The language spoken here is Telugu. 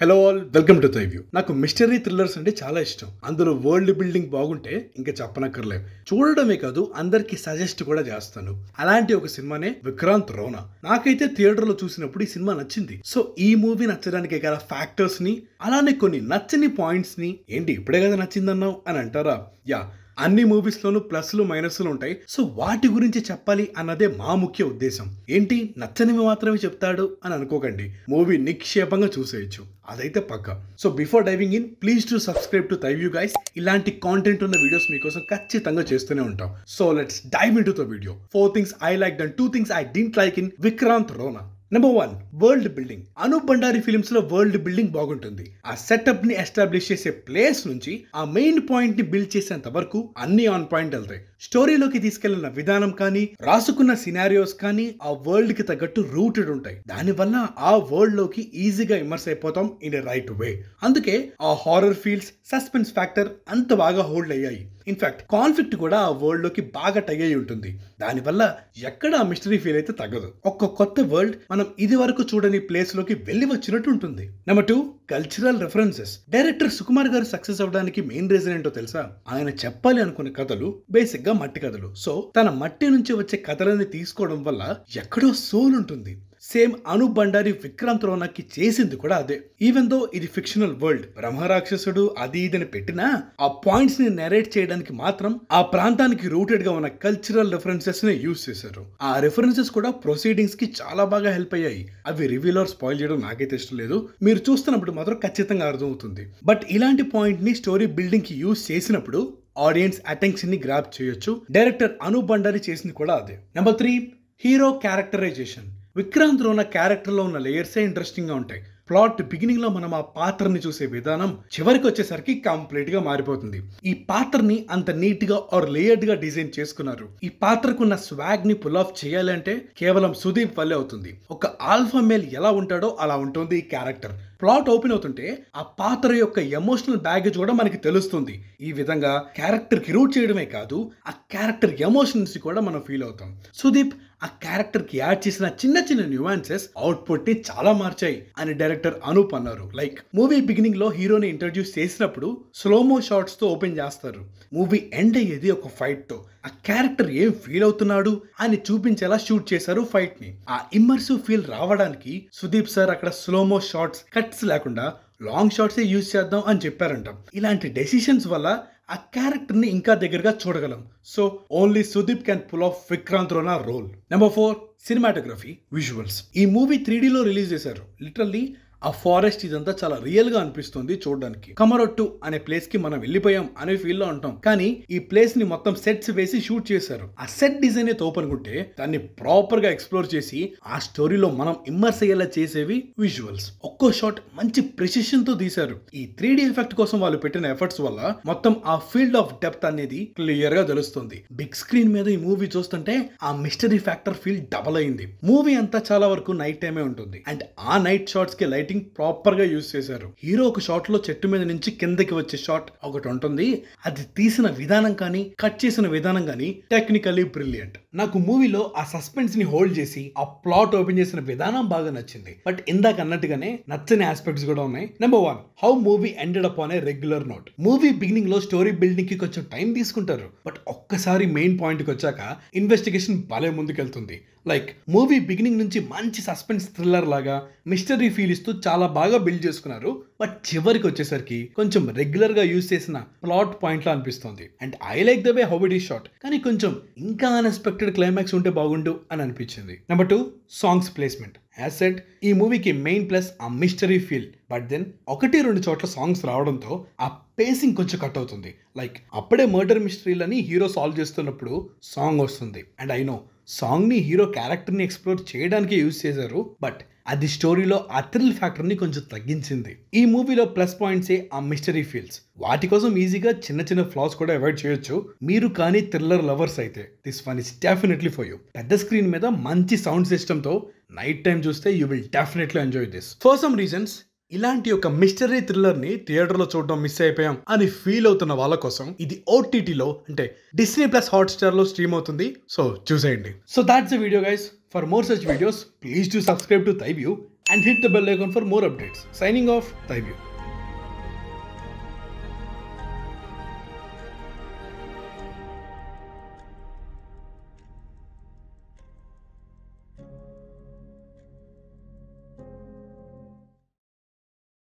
Hello all welcome to view నాకు మిస్టరీ థ్రిల్లర్స్ అంటే చాలా ఇష్టం అందులో వరల్డ్ బిల్డింగ్ బాగుంటే ఇంకా చెప్పనక్కర్లేదు చూడడమే కాదు అందరికి సజెస్ట్ కూడా చేస్తాను అలాంటి ఒక సినిమానే విక్రాంత్ రోనా నాకైతే థియేటర్ లో చూసినప్పుడు ఈ సినిమా నచ్చింది సో ఈ మూవీ నచ్చడానికి గల ఫ్యాక్టర్స్ ని అలానే కొన్ని నచ్చని పాయింట్స్ ని ఏంటి ఇప్పుడే కదా నచ్చిందన్నావు అని అంటారా యా అన్ని మూవీస్ లోనూ ప్లస్లు మైనస్లు ఉంటాయి సో వాటి గురించి చెప్పాలి అన్నదే మా ముఖ్య ఉద్దేశం ఏంటి నచ్చనివి మాత్రమే చెప్తాడు అని అనుకోకండి మూవీ నిక్షేపంగా చూసేయచ్చు అదైతే పక్క so before diving in please to subscribe to you guys ఇలాంటి కాంటెంట్ ఉన్న వీడియోస్ మీకోసం ఖచ్చితంగా చేస్తూనే ఉంటాం so let's dive into the video four things I like and two things I didn't like in Vikrant Rona number one world building Anup Bhandari films లో వరల్డ్ బిల్డింగ్ బాగుంటుంది ఆ సెటప్ ని ఎస్టాబ్లిష్ చేసే ప్లేస్ నుంచి ఆ మెయిన్ పాయింట్ ని బిల్డ్ చేసేంత వరకు అన్ని ఆన్ పాయింట్ వెళ్తాయి స్టోరీలోకి తీసుకెళ్లిన విధానం కానీ రాసుకున్న సినారియోస్ కానీ ఆ వరల్డ్ కి తగ్గట్టు రూటెడ్ ఉంటాయి దానివల్ల ఆ వరల్డ్ లోకి ఈజీగా ఇమర్స్ అయిపోతాం ఇన్ ఎ రైట్ వే అందుకే ఆ హారర్ ఫీల్స్ సస్పెన్స్ ఫ్యాక్టర్ అంత బాగా హోల్డ్ అయ్యాయి ఇన్ఫాక్ట్ కాన్ఫ్లిక్ట్ కూడా ఆ వరల్డ్ లోకి బాగా టై అయి ఉంటుంది దానివల్ల ఎక్కడ ఆ మిస్టరీ ఫీల్ అయితే తగ్గదు ఒక్క కొత్త వరల్డ్ మనం ఇది వరకు చూడని ప్లేస్ లోకి వెళ్ళి వచ్చినట్టు ఉంటుంది number two cultural references director Sukumar గారు సక్సెస్ అవడానికి మెయిన్ రీజన్ ఏంటో తెలుసా ఆయన చెప్పాలి అనుకున్న కథలు బేసిక్ గా మట్టి కథలు సో తన మట్టి నుంచి వచ్చే కథలని తీసుకోవడం వల్ల ఎక్కడో సోల్ ఉంటుంది సేమ్ అను బండారి విక్రాంత్ రోనాకి చేసింది కూడా అదే ఈవెన్ దో ఇది ఫిక్షనల్ వరల్డ్ బ్రహ్మరాక్షసుడు అది ఇదని పెట్టినా ఆ పాయింట్స్ ని నెరేట్ చేయడానికి మాత్రం ఆ ప్రాంతానికి రూటెడ్ గా ఉన్న కల్చరల్ రెఫరెన్సెస్ ని యూస్ చేశారు ఆ రెఫరెన్సెస్ కూడా ప్రొసీడింగ్స్ కి చాలా బాగా హెల్ప్ అయ్యాయి అవి రివ్యూల్ ఆర్ స్పాయిల్ చేయడం నాకైతే ఇష్టం లేదు మీరు చూస్తున్నప్పుడు మాత్రం ఖచ్చితంగా అర్థమవుతుంది బట్ ఇలాంటి పాయింట్ ని స్టోరీ బిల్డింగ్ కి యూస్ చేసినప్పుడు ఆడియన్స్ అటెన్షన్ ని గ్రాప్ చేయొచ్చు డైరెక్టర్ అను బండారి చేసింది కూడా అదే number three hero characterisation Vikrant Rona character లో ఉన్న లేయర్సే ఇంట్రెస్టింగ్ గా ఉంటాయి ప్లాట్ బిగినింగ్ లో మనం ఆ పాత్రని చూసే విధానం చివరికి వచ్చేసరికి కంప్లీట్ గా మారిపోతుంది ఈ పాత్రని అంత నీట్ గా ఆర్ లేయర్డ్ గా డిజైన్ చేసుకున్నారు ఈ పాత్రకున్న స్వాగ్ ని పుల్ ఆఫ్ చేయాలంటే కేవలం సుదీప్ వల్లే అవుతుంది ఒక ఆల్ఫా మేల్ ఎలా ఉంటాడో అలా ఉంటుంది ఈ క్యారెక్టర్ ప్లాట్ ఓపెన్ అవుతుంటే ఆ పాత్ర యొక్క ఎమోషనల్ బ్యాగేజ్ కూడా మనకి తెలుస్తుంది ఈ విధంగా క్యారెక్టర్ కి రూట్ చేయడమే కాదు ఆ క్యారెక్టర్ ఎమోషన్స్ కూడా మనం ఫీల్ అవుతాం సుదీప్ ఆ క్యారెక్టర్ కి యాడ్ చేసిన చిన్న చిన్న న్యూయాన్సెస్ అవుట్పుట్ ని చాలా మార్చాయి అని డైరెక్టర్ అనూప్ అన్నారు లైక్ మూవీ బిగినింగ్ లో హీరోని ఇంట్రడ్యూస్ చేసినప్పుడు స్లోమో షార్ట్స్ తో ఓపెన్ చేస్తారు మూవీ ఎండ్ అయ్యేది ఒక ఫైట్ తో ఆ క్యారెక్టర్ ఏం ఫీల్ అవుతున్నాడు అని చూపించేలా షూట్ చేశారు ఫైట్ ని ఆ ఇమ్మర్సివ్ ఫీల్ రావడానికి సుదీప్ సార్ అక్కడ స్లోమో షార్ట్స్ కట్స్ లేకుండా లాంగ్ షార్ట్స్ యూజ్ చేద్దాం అని చెప్పారంట ఇలాంటి డెసిషన్స్ వల్ల ఆ క్యారెక్టర్ ని ఇంకా దగ్గరగా చూడగలం so only Sudeep can pull off Vikrant Rona role number four cinematography visuals ఈ మూవీ త్రీ లో రిలీజ్ చేశారు లిటరల్లీ ఆ ఫారెస్ట్ ఇదంతా చాలా రియల్ గా అనిపిస్తుంది చూడడానికి కమరొట్టు అనే ప్లేస్ కి మనం వెళ్ళిపోయాం అనే ఫీల్ లో ఉంటాం కానీ ఈ ప్లేస్ ని మొత్తం సెట్స్ వేసి షూట్ చేశారు ఆ సెట్ డిజైన్ తోపు అనుకుంటే దాన్ని ప్రాపర్ గా ఎక్స్ప్లోర్ చేసి ఆ స్టోరీలో మనం ఇమ్మర్స్ అయ్యేలా చేసేవి విజువల్స్ ఒక్కో షాట్ మంచి ప్రెసిషన్ తో తీశారు ఈ త్రీ డి ఎఫెక్ట్ కోసం వాళ్ళు పెట్టిన ఎఫర్ట్స్ వల్ల మొత్తం ఆ ఫీల్డ్ ఆఫ్ డెప్త్ అనేది క్లియర్ గా తెలుస్తుంది బిగ్ స్క్రీన్ మీద ఈ మూవీ చూస్తుంటే ఆ మిస్టరీ ఫ్యాక్టర్ ఫీల్ డబల్ అయింది మూవీ అంతా చాలా వరకు నైట్ టైమే ఉంటుంది అండ్ ఆ నైట్ షాట్స్ కి లైటింగ్ ప్రాపర్ గా యూజ్ చేశారు హీరో ఒక షాట్ లో చెట్టు మీద నుంచి కిందకి వచ్చే షాట్ ఒకటి ఉంటుంది అది తీసిన విధానం కానీ కట్ చేసిన విధానం కానీ టెక్నికలీ బ్రిలియంట్ నాకు మూవీలో ఆ సస్పెన్స్ ని హోల్డ్ చేసి ఆ ప్లాట్ ఓపెన్ చేసిన విధానం బాగా నచ్చింది బట్ ఇందాక అన్నట్టుగానే నచ్చని ఆస్పెక్ట్స్ కూడా ఉన్నాయి number one how movie ended up on a regular note movie beginning లో స్టోరీ బిల్డింగ్ కి కొంచెం టైం తీసుకుంటారు బట్ ఒక్కసారి మెయిన్ పాయింట్ కి వచ్చాక ఇన్వెస్టిగేషన్ భలే ముందుకెళ్తుంది లైక్ మూవీ బిగినింగ్ నుంచి మంచి సస్పెన్స్ థ్రిల్లర్ లాగా మిస్టరీ ఫీల్ ఇస్తూ చాలా బాగా బిల్డ్ చేసుకున్నారు బట్ చివరికి వచ్చేసరికి కొంచెం రెగ్యులర్ గా యూజ్ చేసిన ప్లాట్ పాయింట్ లా అనిపిస్తుంది and I like the way how it ఈ షాట్ కానీ కొంచెం ఇంకా అన్ఎక్స్పెక్టెడ్ క్లైమాక్స్ ఉంటే బాగుండు అని అనిపించింది number two songs placement as set ఈ మూవీకి మెయిన్ ప్లస్ ఆ మిస్టరీ ఫీల్ బట్ దెన్ ఒకటి రెండు చోట్ల సాంగ్స్ రావడంతో ఆ పేసింగ్ కొంచెం కట్ అవుతుంది లైక్ అప్పుడే మర్డర్ మిస్టరీలని హీరో సాల్వ్ చేస్తున్నప్పుడు సాంగ్ వస్తుంది అండ్ ఐ నో సాంగ్ ని హీరో క్యారెక్టర్ ని ఎక్స్ప్లోర్ చేయడానికి యూజ్ చేశారు బట్ అది స్టోరీలో ఆ థ్రిల్ ఫ్యాక్టర్ ని కొంచెం తగ్గించింది ఈ మూవీలో ప్లస్ పాయింట్సే ఆ మిస్టరీ ఫీల్స్ వాటి కోసం ఈజీగా చిన్న చిన్న ఫ్లాస్ కూడా అవాయిడ్ చేయొచ్చు మీరు కానీ థ్రిల్లర్ లవర్స్ అయితే this one is definitely for you పెద్ద స్క్రీన్ మీద మంచి సౌండ్ సిస్టమ్ తో నైట్ టైం చూస్తే you will definitely enjoy this for some reasons ఇలాంటి ఒక మిస్టరీ థ్రిల్లర్ ని థియేటర్ లో చూడడం మిస్ అయిపోయాం అని ఫీల్ అవుతున్న వాళ్ళ కోసం ఇది ఓటీటీలో అంటే డిస్నీ ప్లస్ హాట్ స్టార్ లో స్ట్రీమ్ అవుతుంది సో చూసేయండి so that's video guys for more such videos please to subscribe to view and hit the bell icon for more updates. Signing off, Thaivyu.